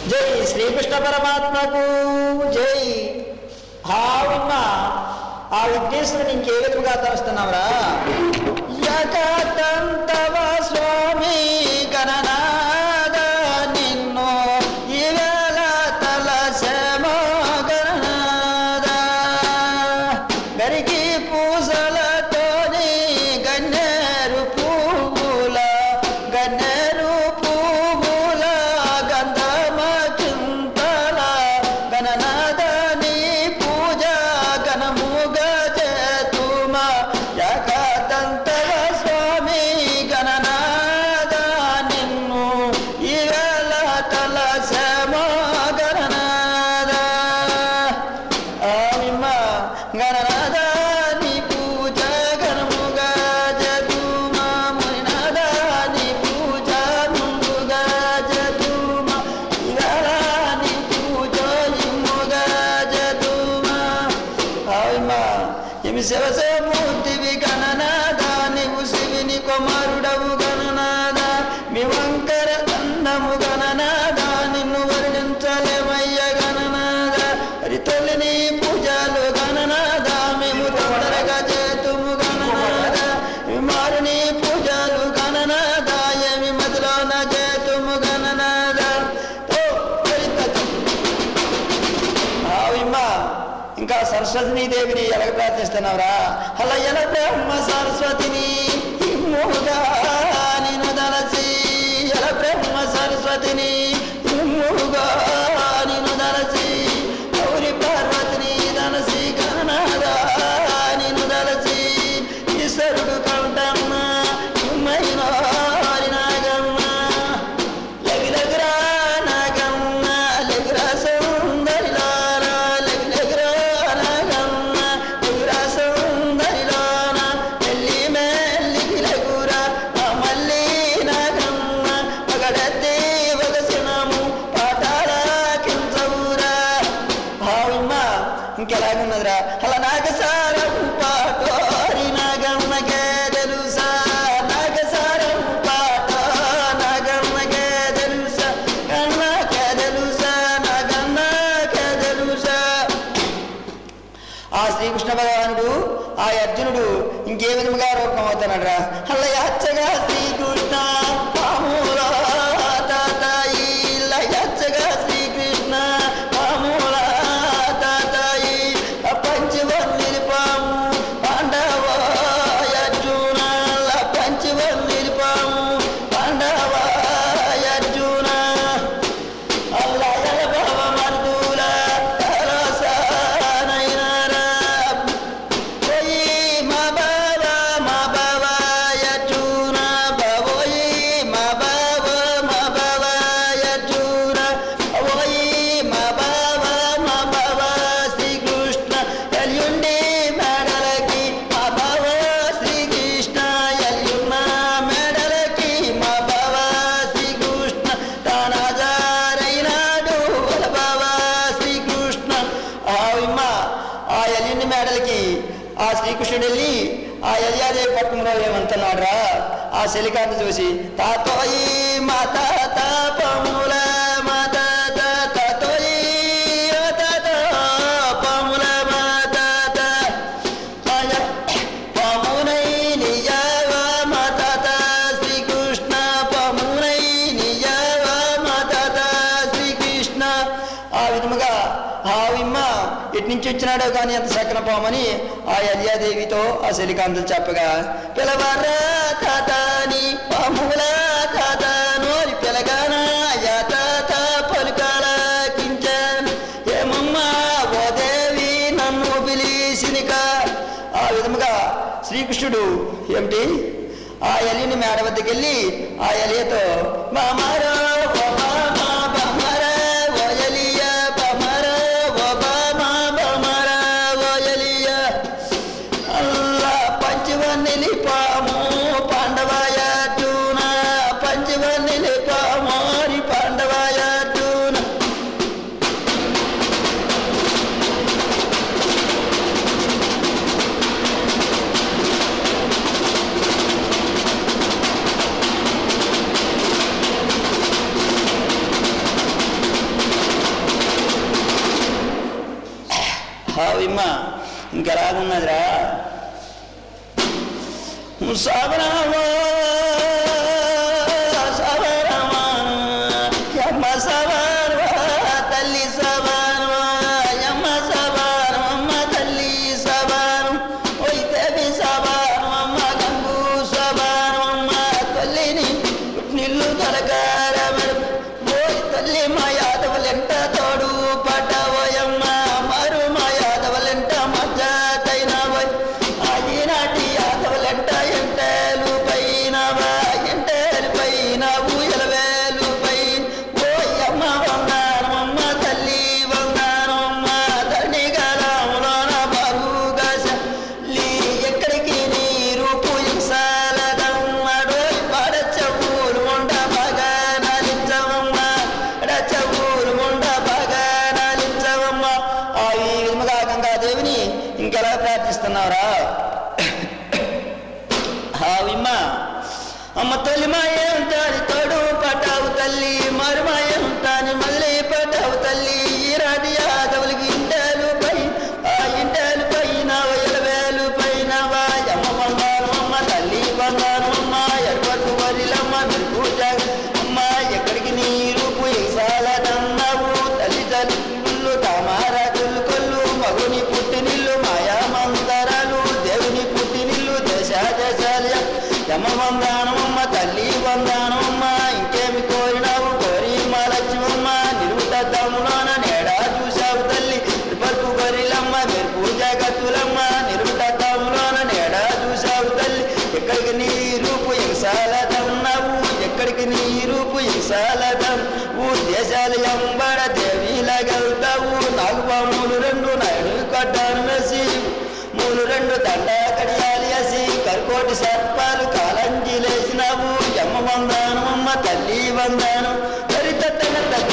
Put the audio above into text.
జై శ్రీకృష్ణ పరమాత్మకు జై హావిమ్మ ఆ విఘ్నేశ్వరుని ఇంకే విధముగా తలుస్తున్నావురా యకతంతవ స్వామి గణనాద నిన్ను ఈవేళ తలసమో గణనాద గరికి పూసలతోని గన్నేరు పువ్వుల గన్నేరు పువ్వుల గంధమ చింతల గణనాదని పూజ గణముగ చేతుమ యకదంతవ స్వామి గణనాద నిన్ను ఈవేళ తలసమో గణనాద ఆవిమ్మ గణనాద నీ పూజ గణముగా జతుమా మునినాద నీ పూజ ముందుగా జతుమా ఇవాళ నీ పూజ ఇమ్ముగా జతుమా ఆవిమ్మ ఇమి శివసేమూర్తివి గణనాద నీవు శివుని కుమారుడవు గణనాద మీ వంకర అన్నము గణనాద నిన్ను వర్ణించలేమయ్య గణనాద హరి తొలిని పూజలు గణనాద మేము తొందరగా చేతుము గణనాద విమారుని పూజలు గణనాద ఏమి మదిలోన చేతుము గణనాద ఓ హరి తత్వం. ఆవిమ్మ ఇంకా సరస్వతిని దేవిని ఎలాగ ప్రార్థిస్తున్నావురా అలా ఎలా బ్రహ్మ సరస్వతిని ఇమ్ముగా నేను దలసి ఎలా బ్రహ్మ సరస్వతిని ఇమ్ముగా నేను దలసి గౌరి పార్వతిని దలసి గణనాద నేను దలసి ఈశ్వరుడు కంటమ్మ ఉమ్మైన నాగమ్మ లగిలగిరా నాగమ్మ లగిరా సౌందరిలోన లగిలగిరా నాగమ్మ లగిరా సౌందరిలోన మెల్లి మెల్లికి లగురా ఆ మల్లి నాగమ్మ పగడద్ది వగసినము పాటాల కించవురా భావమ్మ ఇంకెలాగున్నదిరా అలా నాగసారం పాటోరి నాగమ్మకే తెలుసా నాగసారం పాట నాగమ్మకే తెలుసా కన్నకే తెలుసా నాగమ్మకే తెలుసా ఆ శ్రీకృష్ణ భగవానుడు ఆ అర్జునుడు ఇంకే విధముగా రూపం అవుతున్నాడు రా అల్లయచ్చగా శ్రీకృష్ణ పాముల తాతాయి లయచ్చగా శ్రీకృష్ణ పాముల తాతాయి పంచవల్లి పాము పాండవ అర్జున పంచవల్లి పాము పాండవ అర్జున అల్లయ భవ మర్దుల రసనైనరా ఓయి మా బావ మా బావ యజున భవోయి మా బావ మా బావ యజున ఓయి మా బావ మా బావ శ్రీకృష్ణ ఎల్యుండి మేడలకి మా బావ శ్రీకృష్ణ ఎల్యున్న మేడలకి మా బావ శ్రీకృష్ణ తానాజారైనాడు వల బావ శ్రీకృష్ణ ఆవిమ్మ ఆ ఎల్లుండి మేడలకి ఆ శ్రీకృష్ణుడు వెళ్ళి ఆ యల్యాదేవి పట్టణంలో ఏమంటున్నాడురా ఆ శలికాన్ని చూసి తాతోయి మా తాత పముల మా తాత తాతోయి ఓ తాత పముల మా తాత మాయ పమునై నిజవ మా తాత శ్రీకృష్ణ పమునై నిజవ మా తాత శ్రీకృష్ణ ఆ విధముగా ఆవిమ్మ ఇటు నుంచి వచ్చినాడో కానీ అంత సకన పోమని ఆ అలియాదేవితో ఆ శలికాంతులు చెప్పగా పిలవరా తాతాని పాముల తాత నోరి పిలగానా యా తాత పలుకాల కించన్ ఏమమ్మా ఓ దేవి నన్ను పిలిసినిక ఆ విధముగా శ్రీకృష్ణుడు ఏమిటి ఆ ఎలిని మేడ వద్దకు వెళ్ళి ఆ ఎలియతో బామారా ఓ బామా బామారా ఓ ఎలియ బామారా ఓ బామా బామారా ఓ ఎలియ అల్లా పంచవన్నెలి పాము పాండవాయార్జున పంచవన్నెలి పామోరి పాండవాయార్జున ఆవిమ్మ ఇంకెలాగున్నదిరా సబరమా సబరమా యమ్మ సబరమా తల్లి సబరమా యమ్మ సబరమమ్మ తల్లి సబరం ఓయ్ దేవి సబరమమ్మ గంగు సబరమమ్మ తల్లిని నిల్లు తలకార ఓయ్ తల్లి మా యాదవులెంట తోడు పడ్డవోయమ్మ మరు మా యాదవులెంట మధ్య తైనవోయ్ ఆదినాటి యాదవులెంట ఎంటేలు పైన ఎంటేలు పైన ఊయల వేలు పైన ఓయమ్మ వంగానమ్మ తల్లి వంగానమ్మ ధరణి గలములోన బరుగస లీ ఎక్కడికి నీరు పూయించాలదమ్మడో పడచవులు ఉండ బాగా నాలించవమ్మ పడచవులు ఉండ బాగా నాలించవమ్మ ఆ ఈ విధముగా గంగాదేవిని ఇంకెలా ప్రార్థిస్తున్నావురా హావిమ్మ అమ్మ తల్లి మాయే ఉంటాని తోడు పట్టావు తల్లి మరి మాయే ఉంటాని మళ్ళీ పట్టావు తల్లి ఈరాటి యాదవులకి ఇంటాలు పై ఆ ఇంటాలు పైన వయల వేలు పైన వాయమ్మ బంగారం అమ్మ తల్లి బంగారం అమ్మ ఎడపట్టు వరిలమ్మ మెరుపు అమ్మ ఎక్కడికి నీరు పుయ్యాలదన్నావు తల్లి తల్లి తామారాకులు కొల్లు మగుని పుట్టినిల్లు మాయా మంతరాలు దేవుని పుట్టినిల్లు దేశ దేశాలయ యమ వందానమమ్మ తల్లి వందానమమ్మ ఇంకేమి కోరినావు కోరి మా లక్ష్మమ్మ నిరుతములోన నేడా చూశావు తల్లి పరుపు గొరిలమ్మ మెరుపు జగత్తులమ్మ నిరుతములోన నేడా చూశావు తల్లి ఎక్కడికి నీ రూపు ఎగసాలదన్నావు ఎక్కడికి నీ రూపు ఎగసాలదం ఊ దేశాలు ఎంబడ దేవిలాగెళ్తావు నాలుగు పాములు రెండు నాయుడు కట్టాను వేసి మూడు రెండు దండ కడియాలి వేసి కరుకోటి సర్పాలు కాలంజిలేసినావు ఎమ్మ వందాను అమ్మ తల్లి వందాను తరి తట్టన